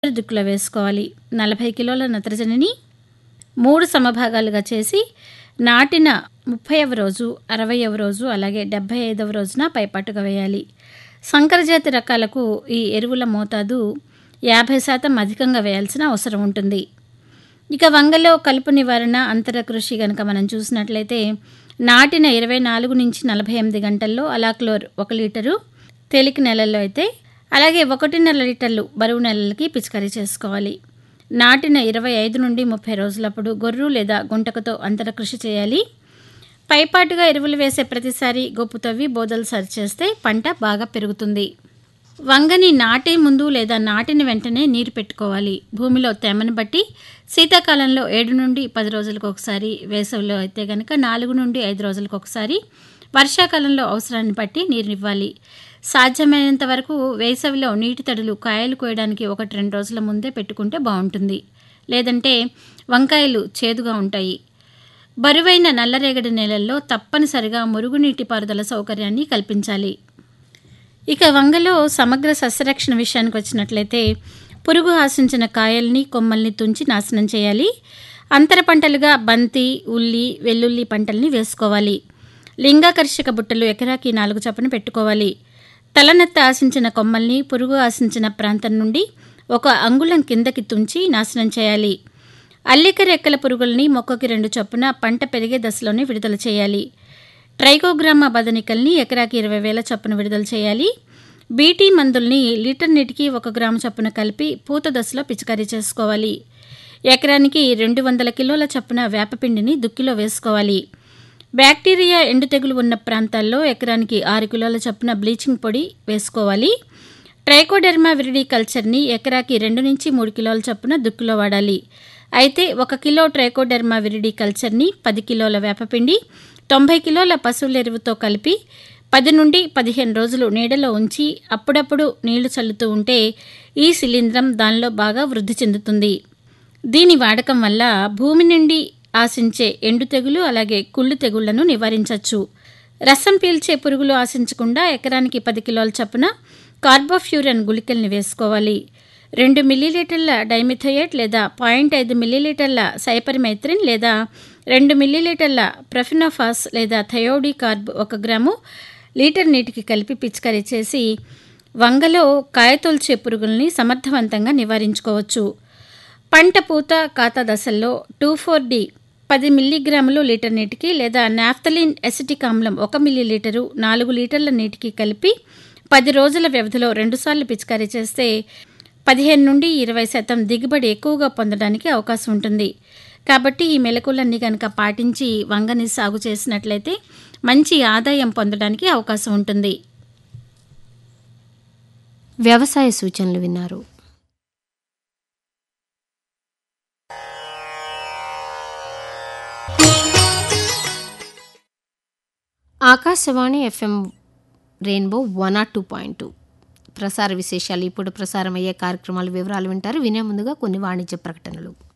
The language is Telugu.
దిక్కులో వేసుకోవాలి నలభై కిలోల నత్రజనిని మూడు సమభాగాలుగా చేసి నాటిన ముప్పైవ రోజు అరవైవ రోజు అలాగే డెబ్భై ఐదవ రోజున పైపాటుగా వేయాలి సంకరజాతి రకాలకు ఈ ఎరువుల మోతాదు యాభై శాతం అధికంగా వేయాల్సిన అవసరం ఉంటుంది ఇక వంగలో కలుపు నివారణ అంతర కృషి కనుక మనం చూసినట్లయితే నాటిన ఇరవై నాలుగు నుంచి నలభై ఎనిమిది గంటల్లో అలాక్లోర్ ఒక లీటరు తేలిక నెలల్లో అయితే అలాగే ఒకటిన్నర లీటర్లు బరువు నెలలకి పిచికారీ చేసుకోవాలి నాటిన ఇరవై ఐదు నుండి ముప్పై రోజులప్పుడు గొర్రు లేదా గుంటకతో అంతర కృషి చేయాలి పైపాటుగా ఎరువులు వేసే ప్రతిసారి గొప్పు తవ్వి బోదలు సరిచేస్తే పంట బాగా పెరుగుతుంది వంగని నాటే ముందు లేదా నాటిన వెంటనే నీరు పెట్టుకోవాలి భూమిలో తేమను బట్టి శీతాకాలంలో ఏడు నుండి పది రోజులకు ఒకసారి వేసవిలో అయితే కనుక నాలుగు నుండి ఐదు రోజులకు ఒకసారి వర్షాకాలంలో అవసరాన్ని బట్టి నీరునివ్వాలి సాధ్యమైనంత వరకు వేసవిలో నీటి తడులు కాయలు కోయడానికి ఒకటి రెండు రోజుల ముందే పెట్టుకుంటే బాగుంటుంది లేదంటే వంకాయలు చేదుగా ఉంటాయి బరువైన నల్లరేగడి నేలల్లో తప్పనిసరిగా మురుగునీటి పారుదల సౌకర్యాన్ని కల్పించాలి ఇక వంగలో సమగ్ర సస్యరక్షణ విషయానికి వచ్చినట్లయితే పురుగు ఆశించిన కాయల్ని కొమ్మల్ని తుంచి నాశనం చేయాలి అంతర పంటలుగా బంతి ఉల్లి వెల్లుల్లి పంటల్ని వేసుకోవాలి లింగాకర్షక బుట్టలు ఎకరాకి నాలుగు చొప్పున పెట్టుకోవాలి తలనెత్త ఆశించిన కొమ్మల్ని పురుగు ఆశించిన ప్రాంతం నుండి ఒక అంగుళం కిందకి తుంచి నాశనం చేయాలి అల్లిక రెక్కల పురుగుల్ని మొక్కకి రెండు చొప్పున పంట పెరిగే దశలోనే విడుదల చేయాలి ట్రైకోగ్రామా బదనికల్ని ఎకరాకి ఇరవై వేల చొప్పున విడుదల చేయాలి బీటీ మందుల్ని లీటర్ నీటికి ఒక గ్రాము చొప్పున కలిపి పూత దశలో పిచికారీ చేసుకోవాలి ఎకరానికి రెండు వందల కిలోల చొప్పున వేపపిండిని దుక్కిలో వేసుకోవాలి బ్యాక్టీరియా ఎండు తెగులు ఉన్న ప్రాంతాల్లో ఎకరానికి ఆరు కిలోల చొప్పున బ్లీచింగ్ పొడి వేసుకోవాలి ట్రైకోడెర్మా విరిడి కల్చర్ని ఎకరాకి రెండు నుంచి మూడు కిలోల చొప్పున దుక్కిలో వాడాలి అయితే ఒక కిలో ట్రైకోడెర్మా విరిడి కల్చర్ని పది కిలోల వేపపిండి తొంభై కిలోల పశువుల ఎరువుతో కలిపి పది నుండి పదిహేను రోజులు నీడలో ఉంచి అప్పుడప్పుడు నీళ్లు చల్లుతూ ఉంటే ఈ శిలీంధ్రం దానిలో బాగా వృద్ధి చెందుతుంది దీని వాడకం వల్ల భూమి నుండి ఆశించే ఎండు తెగులు అలాగే కుళ్ళు తెగుళ్లను నివారించవచ్చు రసం పీల్చే పురుగులు ఆశించకుండా ఎకరానికి పది కిలోల చొప్పున కార్బోఫ్యూరన్ గుళికల్ని వేసుకోవాలి రెండు మిల్లీలీటర్ల డైమిథోయేట్ లేదా పాయింట్ ఐదు మిల్లీలీటర్ల సైపర్మైత్రిన్ లేదా రెండు మిల్లీలీటర్ల ప్రొఫినోఫాస్ లేదా థయోడీ కార్బ్ ఒక గ్రాము లీటర్ నీటికి కలిపి పిచికారీ చేసి వంగలో కాయతొల్చే పురుగుల్ని సమర్థవంతంగా నివారించుకోవచ్చు పంట పూత ఖాతా దశల్లో టూ ఫోర్ డి పది మిల్లీగ్రాములు లీటర్ నీటికి లేదా నాఫ్తలిన్ ఎసిటిక్ ఆమ్లం ఒక మిల్లీలీటరు నాలుగు లీటర్ల నీటికి కలిపి పది రోజుల వ్యవధిలో రెండుసార్లు పిచికారీ చేస్తే పదిహేను నుండి ఇరవై శాతం దిగుబడి ఎక్కువగా పొందడానికి అవకాశం ఉంటుంది కాబట్టి ఈ మెలకులన్నీ కనుక పాటించి వంగని సాగు చేసినట్లయితే మంచి ఆదాయం పొందడానికి అవకాశం ఉంటుంది వ్యవసాయ సూచనలు విన్నారు Akashvani FM rainbow one or two point two ప్రసార విశేషాలు ఇప్పుడు ప్రసారం అయ్యే కార్యక్రమాల వివరాలు వింటారు వినే ముందుగా కొన్ని వాణిజ్య ప్రకటనలు